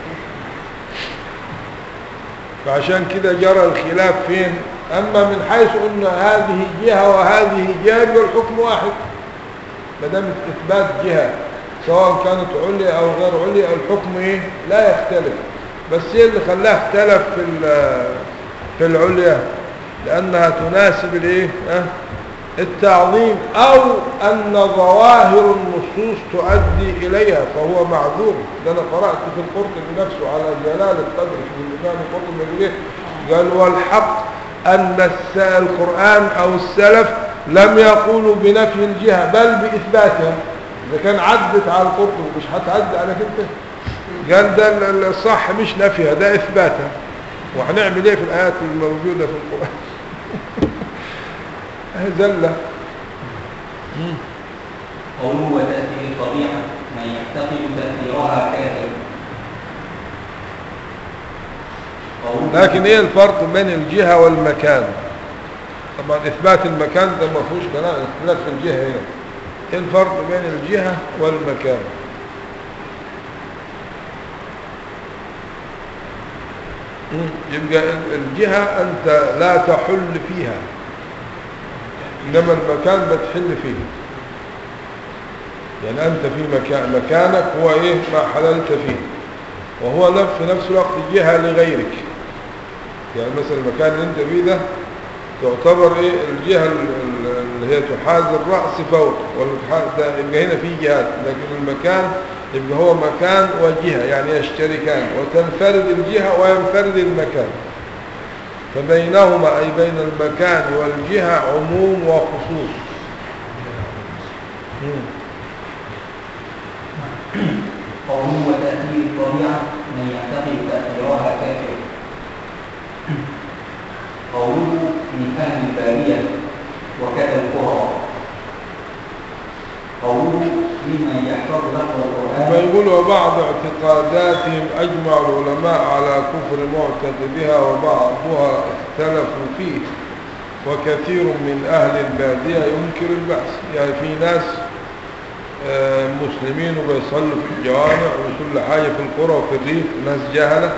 فعشان كده جرى الخلاف فين أما من حيث أن هذه جهة وهذه جهة يبقى الحكم واحد ما دام إثبات جهة سواء كانت عليا أو غير عليا الحكم إيه لا يختلف بس إيه اللي خلاه اختلف في ال- في العليا لأنها تناسب الإيه أه؟ التعظيم أو أن ظواهر النصوص تؤدي إليها فهو معذور ده أنا قرأت في القرطبي نفسه على جلال القدر في الإمام القرطبي يقول إيه قال والحق أن الس- القرآن أو السلف لم يقولوا بنفي الجهة بل بإثباتها إذا كان عدت على القرطبي مش هتعدي على كده قال ده ال- الصح مش نفيها ده إثباتها وهنعمل إيه في الآيات الموجودة في القرآن زلة قوله وتأتي الطبيعة من يعتقد تأثيرها كافر قوله لكن ايه الفرق بين الجهة والمكان طبعا اثبات المكان ده ما فيهوش كلام اختلاف في الجهة هنا ايه الفرق بين الجهة والمكان مم. يبقى ال- الجهة انت لا تحل فيها انما المكان بتحل فيه يعني انت في مكان مكانك هو ايه ما حللت فيه وهو نف- في نفس الوقت جهة لغيرك يعني مثلا المكان اللي انت فيه ده تعتبر ايه الجهة ال- ال- اللي هي تحاذي الرأس فوق والمتحاذ ده يبقى هنا في جهات لكن المكان يبقى هو مكان وجهة يعني يشتركان وتنفرد الجهة وينفرد المكان فبينهما أي بين المكان والجهة عموم وخصوص مم. قوله وتأتي الطبيعة من يعتقد تأثيرها كافر قوله من أهل البادية وكذا القرى قوله ممن يحفظ لفظ ثم القرآن يقول وبعض اعتقاداتهم أجمع العلماء على كفر معتقدها وبعضها اختلفوا فيه وكثير من أهل البادية ينكر البعث يعني في ناس آه، مسلمين وبيصلوا في الجوامع وكل حاجة في القرى وفي الريف ناس جهلة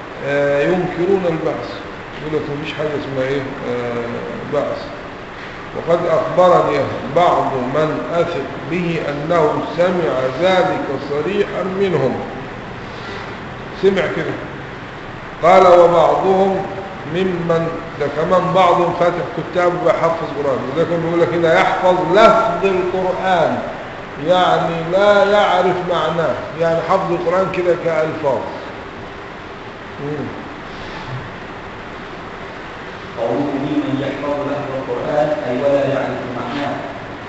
آه، ينكرون البعث يقول لك مفيش حاجة اسمها ايه آه، بعث وقد أخبرني بعض من أثق به أنه سمع ذلك صريحا منهم سمع كده قال وبعضهم ممن ده كمان بعضهم فاتح كتاب ويحفظ قرآن وده كان بيقول لك هنا يحفظ لفظ القرآن يعني لا يعرف معناه يعني حفظ القرآن كده كألفاظ مم. قوله ممن يحفظ لفظ القرآن أي ولا يعرف معناه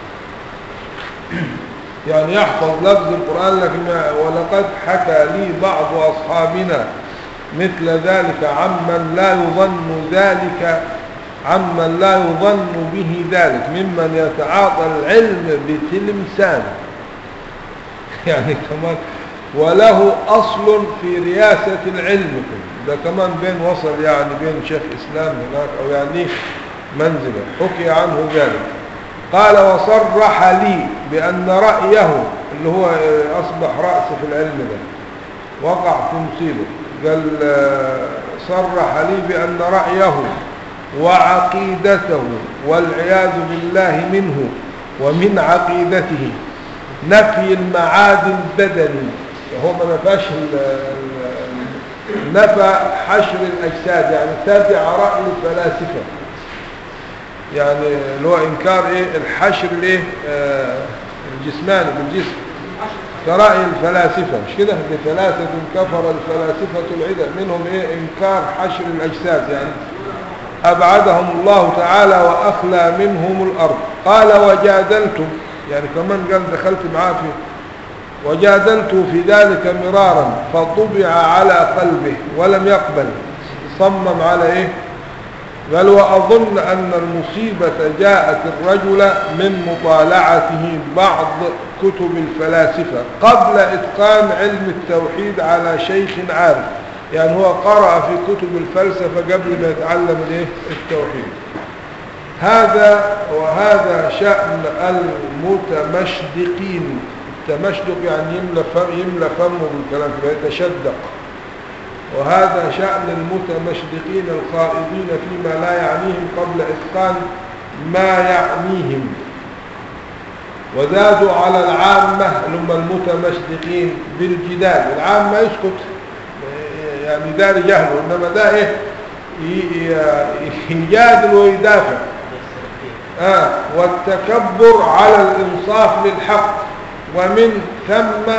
يعني يحفظ لفظ القرآن لكن ما- ولقد حكى لي بعض أصحابنا مثل ذلك عمن لا يظن ذلك عمن لا يظن به ذلك ممن يتعاطى العلم بتلمسان يعني كمان وله أصل في رياسة العلم ده كمان بين وصل يعني بين شيخ إسلام هناك أو يعني منزله حكي عنه ذلك قال وصرح لي بأن رأيه اللي هو أصبح رأس في العلم ده وقع في مصيبة قال آه، صرح لي بأن رأيه وعقيدته والعياذ بالله منه ومن عقيدته نفي المعاد البدني هو ما نفاش ال- ال- نفى حشر الأجساد يعني تابع رأي الفلاسفة يعني اللي هو إنكار إيه الحشر الإيه آه الجسماني بالجسم كرأي الفلاسفة مش كده بثلاثة كفر الفلاسفة العدة منهم إيه إنكار حشر الأجساد يعني أبعدهم الله تعالى وأخلى منهم الأرض قال وجادلتم يعني كمان قال دخلت معاه في وجادلت في ذلك مرارا فطبع على قلبه ولم يقبل صمم على إيه قال وأظن أن المصيبة جاءت الرجل من مطالعته بعض كتب الفلاسفة قبل إتقان علم التوحيد على شيخ عارف يعني هو قرأ في كتب الفلسفة قبل ما يتعلم الايه التوحيد هذا وهذا شأن المتمشدقين التمشدق يعني يملى فم يملى فمه بالكلام كده يتشدق وهذا شأن المتمشدقين الخائضين فيما لا يعنيهم قبل إتقان ما يعنيهم وزادوا على العامة اللي هم المتمشدقين بالجدال العامة يسكت يعني ده جهله إنما ده إيه ي- ي- يجادل ويدافع آه والتكبر على الإنصاف للحق ومن ثم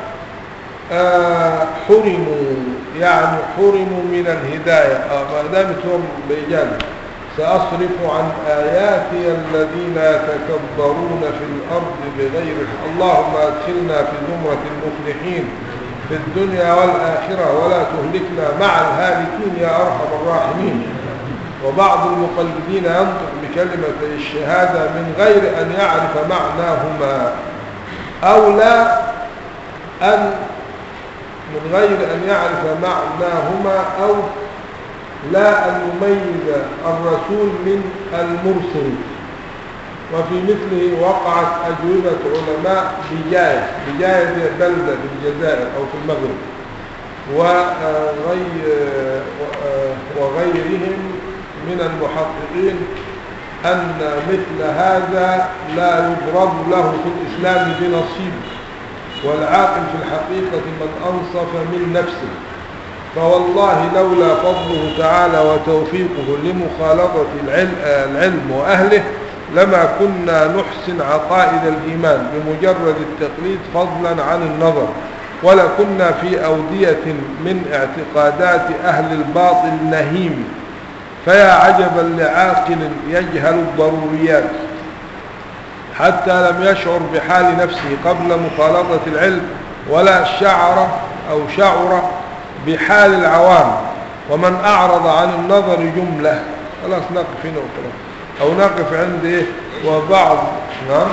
آه حرموا يعني حرموا من الهداية آه ما دامت هم بإجابة سأصرف عن آياتي الذين يتكبرون في الأرض بغير الحق اللهم أدخلنا في زمرة المفلحين في الدنيا والآخرة ولا تهلكنا مع الهالكين يا أرحم الراحمين وبعض المقلدين ينطق بكلمة الشهادة من غير أن يعرف معناهما أو لا أن من غير أن يعرف معناهما أو لا أن يميز الرسول من المرسل وفي مثله وقعت أجوبة علماء بجاية بجاية دي بلدة في الجزائر أو في المغرب وغي وغيرهم من المحققين أن مثل هذا لا يضرب له في الإسلام بنصيب والعاقل في الحقيقة من أنصف من نفسه فوالله لولا فضله تعالى وتوفيقه لمخالطة العلم, العلم وأهله لما كنا نحسن عقائد الإيمان بمجرد التقليد فضلا عن النظر ولكنا في أودية من اعتقادات أهل الباطل نهيم فيا عجبا لعاقل يجهل الضروريات حتى لم يشعر بحال نفسه قبل مخالطة العلم ولا شعر أو شعر بحال العوام ومن أعرض عن النظر جملة خلاص نقف هنا وخلاص أو نقف عند إيه وبعض نعم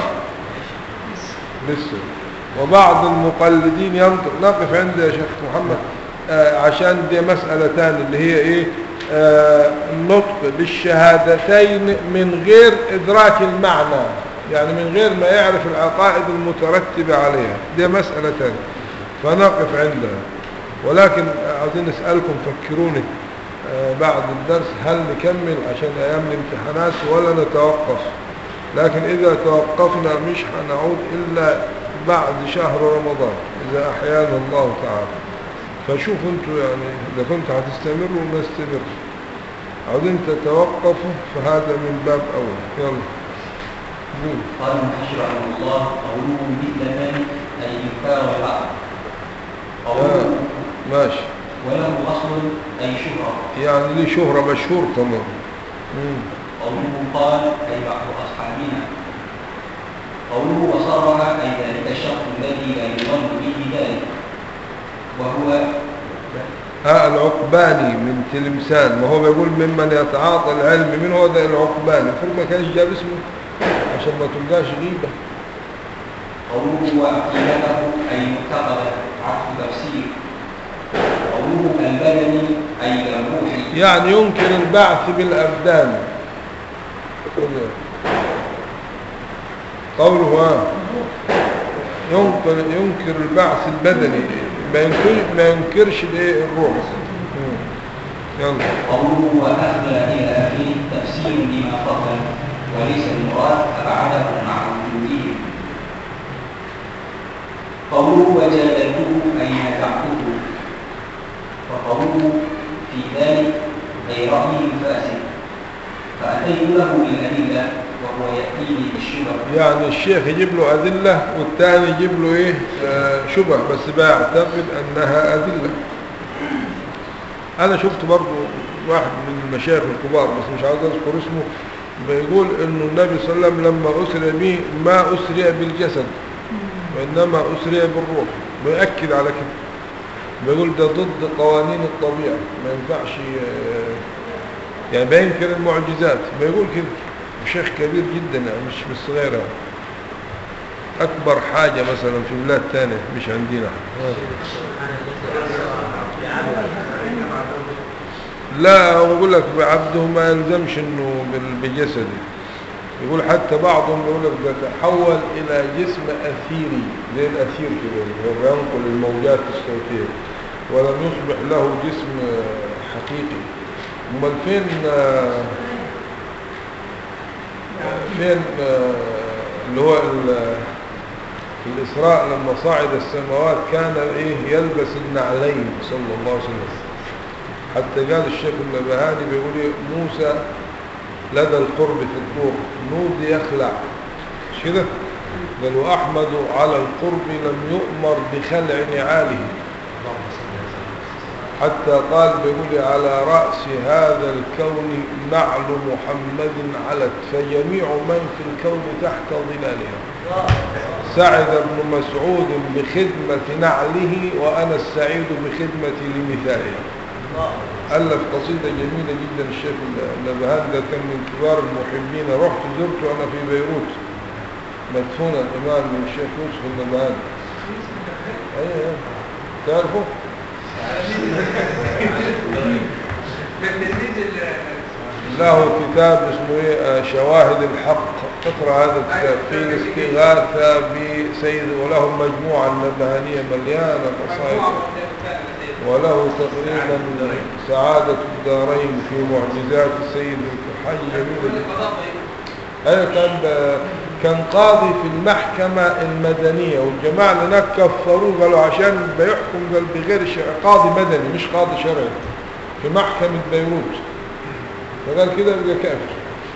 لسه وبعض المقلدين ينطق نقف عند يا شيخ محمد آه عشان دي مسألة تانية اللي هي إيه آه النطق بالشهادتين من غير إدراك المعنى يعني من غير ما يعرف العقائد المترتبة عليها دي مسألة تانية فنقف عندها ولكن عاوزين نسألكم فكروني آه بعد الدرس هل نكمل عشان أيام الامتحانات ولا نتوقف لكن إذا توقفنا مش هنعود إلا بعد شهر رمضان إذا أحيانا الله تعالى فشوفوا انتوا يعني إذا كنت هتستمروا نستمر عاوزين تتوقفوا فهذا من باب أول يلا قول. قال المحشر رحمه الله قوله مثل ذلك أي إنكار الحق آه. قوله ماشي وله أصل أي شهرة يعني ليه شهرة مشهور كمان مم. قوله قال أي بعض أصحابنا قوله وصرها أي ذلك الشخص الذي لا يظن به ذلك وهو ها العقباني من تلمسان ما هو بيقول ممن يتعاطى العلم من هو ده العقباني المفروض ما كانش جاب اسمه عشان ما تلقاش غيبة قوله وعقيدته أي معتقده عطف تفسير قوله البدني أي الروحي يعني ينكر البعث بالأبدان قوله ها ينكر, ينكر البعث البدني ما ينكر ما ينكرش الايه الروح مم. يلا قوله وأخذ إلى آخره تفسير لما قبل وليس المراد أبعده مع وجوده قوله وجادلته أي نزعته وقوله في ذلك أي رأي فاسد فأتيت له بالأدلة وهو يأتيني بالشبه يعني الشيخ يجيب له أدلة والثاني يجيب له إيه آه شبه بس بيعتقد أنها أدلة أنا شفت برضو واحد من المشايخ الكبار بس مش عاوز أذكر اسمه بيقول إنه النبي صلى الله عليه وسلم لما أسري به ما أسري بالجسد وإنما أسري بالروح بيأكد على كده بيقول ده ضد قوانين الطبيعة ما ينفعش آه، يعني بينكر المعجزات بيقول كده شيخ كبير جدا يعني مش مش صغير يعني. أكبر حاجة مثلا في بلاد تانية مش عندنا لا هو بيقول لك بعبده ما يلزمش انه بال- بجسده يقول حتى بعضهم يقول لك ده تحول الى جسم اثيري زي الاثير كده هو بينقل الموجات الصوتيه ولم يصبح له جسم آه، حقيقي امال فين آه، فين آه، اللي هو ال- في الإسراء لما صعد السماوات كان إيه يلبس النعلين صلى الله عليه وسلم حتى قال الشيخ النبهاني بيقول إيه موسى لدى القرب في الطور نودي يخلع مش كده قال وأحمد على القرب لم يؤمر بخلع نعاله حتى قال بيقول على رأس هذا الكون نعل محمد علت فجميع من في الكون تحت ظلالها سعد ابن مسعود بخدمة نعله وأنا السعيد بخدمة لمثالها ألف قصيدة جميلة جدا الشيخ النبهان ده كان من كبار المحبين رحت زرته أنا في بيروت مدفون الإمام من الشيخ يوسف النبهان أيه أيه تعرفه؟ له كتاب اسمه ايه آه، شواهد الحق اقرا هذا الكتاب في الاستغاثة بسيد وله مجموعة النبهانية مليانة قصائد وله تقريبا سعادة الدارين في معجزات السيد الحي جميلة جدا أيوة كان كان قاضي في المحكمة المدنية والجماعة اللي هناك كفروه قالوا عشان بيحكم قال بغير شرع قاضي مدني مش قاضي شرعي في محكمة بيروت فقال كده يبقى كافر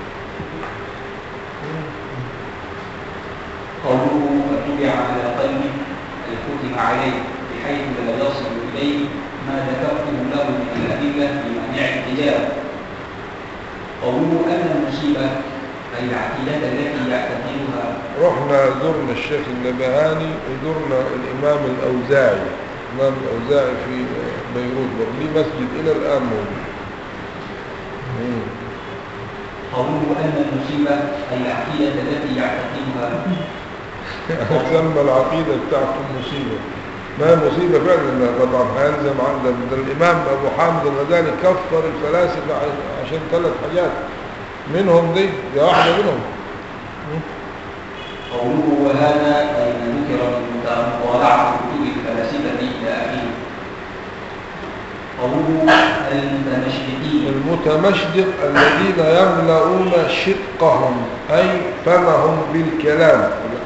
قوله فتبع على قلبه أي ختم عليه بحيث لا يصل إليه ما ذكرته له من الأدلة لمنع الحجاب قوله أن المصيبة أي العقيدة التي يعتقدها رحنا زرنا الشيخ النبهاني وزرنا الإمام الأوزاعي الإمام الأوزاعي في بيروت برضه ليه مسجد إلى الآن موجود مم. قوله أن المصيبة أي العقيدة التي يعتقدها سمى العقيدة بتاعته مصيبة ما هي مصيبة فعلا طبعا هيلزم عند ده الإمام أبو حامد الغزالي كفر الفلاسفة ع- عشان ثلاث حاجات منهم دي دي واحدة منهم قوله وهذا أي ما ذكر من مطالعة كتب الفلاسفة إلى آخره قوله المتمشرقين المتمشدق الذين يملؤون شقهم أي فمهم بالكلام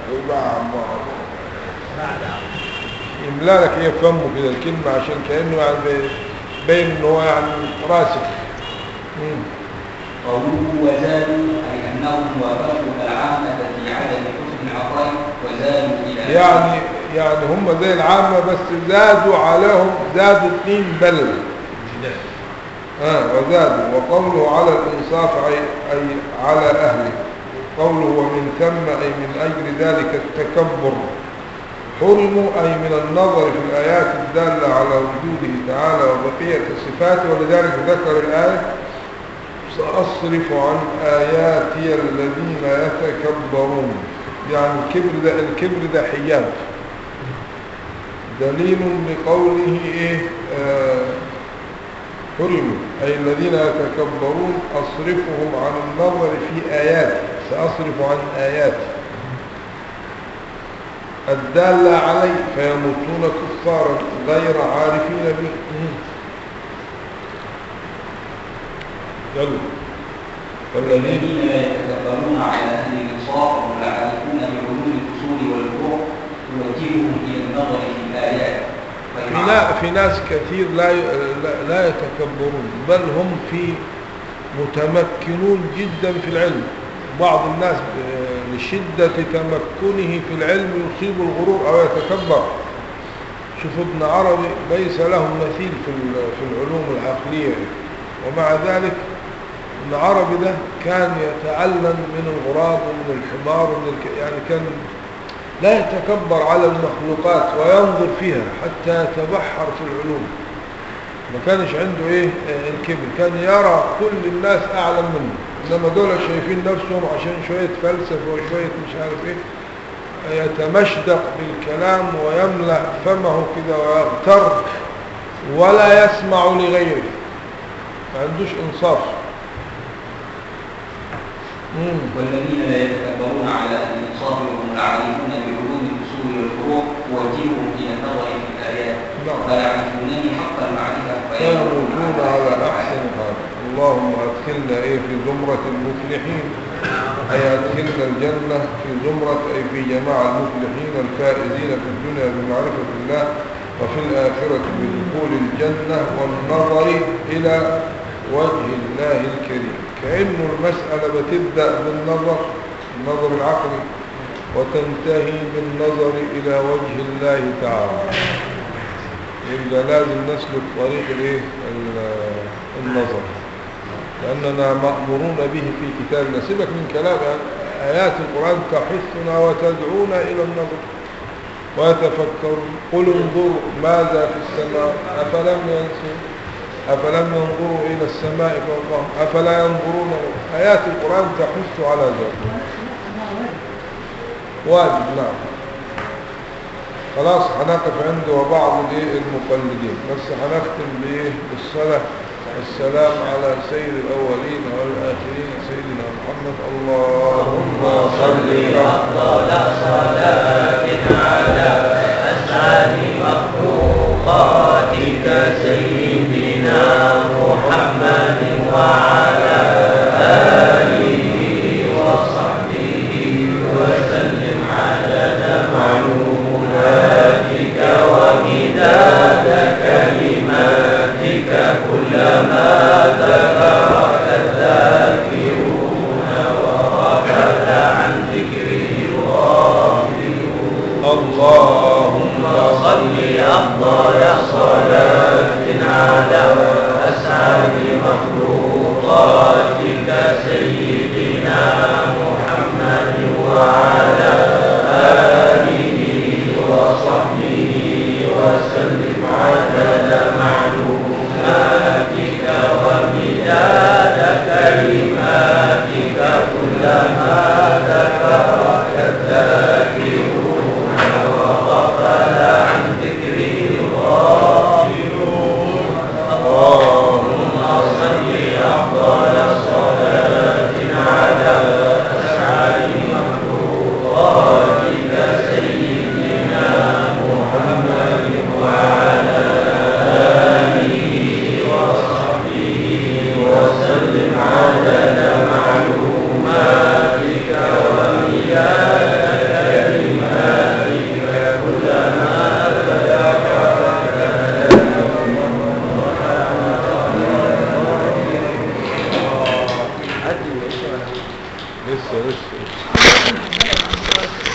يملا لك ايه فمه كده الكلمة عشان كأنه يعني بي- باين ان هو يعني راسخ مم. قوله وزادوا أي أنهم وافقوا العامة في عدم حسن العطاء وزادوا إلى يعني يعني هم زي العامة بس زادوا عليهم زادوا اتنين بل آه وزادوا وقوله على الإنصاف أي, أي على أهله قوله ومن ثم أي من أجل ذلك التكبر حرموا أي من النظر في الآيات الدالة على وجوده تعالى وبقية صفاته ولذلك ذكر الآية سأصرف عن آياتي الذين يتكبرون يعني الكبر ده, الكبر ده حياد دليل لقوله إيه آه حرموا أي الذين يتكبرون أصرفهم عن النظر في آياتي سأصرف عن آياتي الدالة عليه فيموتون كفارا غير عارفين به يلا والذين والذين لا يتكبرون على أهل الإنصاف ولا عارفون بعلوم الأصول والفروع يوجههم إلى النظر في الآيات في, نا في ناس كثير لا ي- لا- لا يتكبرون بل هم في متمكنون جدا في العلم بعض الناس ب- لشدة تمكنه في العلم يصيب الغرور أو يتكبر شوف ابن عربي ليس له مثيل في ال- في العلوم العقلية ومع ذلك ابن عربي ده كان يتعلم من الغراب ومن الحمار ومن الك... يعني كان لا يتكبر على المخلوقات وينظر فيها حتى يتبحر في العلوم ما كانش عنده ايه آه، الكبر كان يرى كل الناس اعلم منه انما دول شايفين نفسهم عشان شوية فلسفة وشوية مش عارف ايه يتمشدق بالكلام ويملأ فمه كده ويغتر ولا يسمع لغيره ما عندوش انصاف مم. والذين لا يتكبرون على أهل الإنصاف وهم العارفون بعلوم الأصول والفروع يوجههم إلى النظر في الآيات نعم. فيعرفونني حق المعرفة فيموتون على أحسن حال اللهم أدخلنا إيه في زمرة المفلحين أي أدخلنا الجنة في زمرة أي في جماعة المفلحين الفائزين في الدنيا بمعرفة الله وفي الآخرة بدخول الجنة والنظر إلى وجه الله الكريم كأنه المسألة بتبدأ بالنظر النظر العقلي وتنتهي بالنظر إلى وجه الله تعالى يبقى لازم نسلك طريق الايه ال- النظر لأننا مأمورون به في كتابنا سيبك من كلام آيات القرآن تحثنا وتدعونا إلى النظر ويتفكر قل انظروا ماذا في السماء أفلم ينسوا أفلم ينظروا إلى السماء فوقهم أفلا ينظرون آيات القرآن تحث على ذلك واجب نعم خلاص هنقف عنده وبعض الايه المقلدين بس هنختم بايه بالصلاه السلام على سيد الاولين والاخرين سيدنا محمد اللهم صل أفضل صلاة على أسعد مخلوقاتك سيدنا محمد وعلى آله وصحبه وسلم عدد معلوماتك ومداد كلماتك كلما ذكرك الذاكرون وغفل عن ذكره الغافلون اللهم صل أفضل صلاة على أسعد مخلوقاتك سيدنا محمد وعلى آله وصحبه وسلم عدد معلوماتك ومداد كلماتك كلما ذكرك الذاكرون وغفل عن ذكره الغافلون اللهم صل أفضل صلاة على أسعد مخلوقاتك سيدنا محمد وعلى آله لسه لسه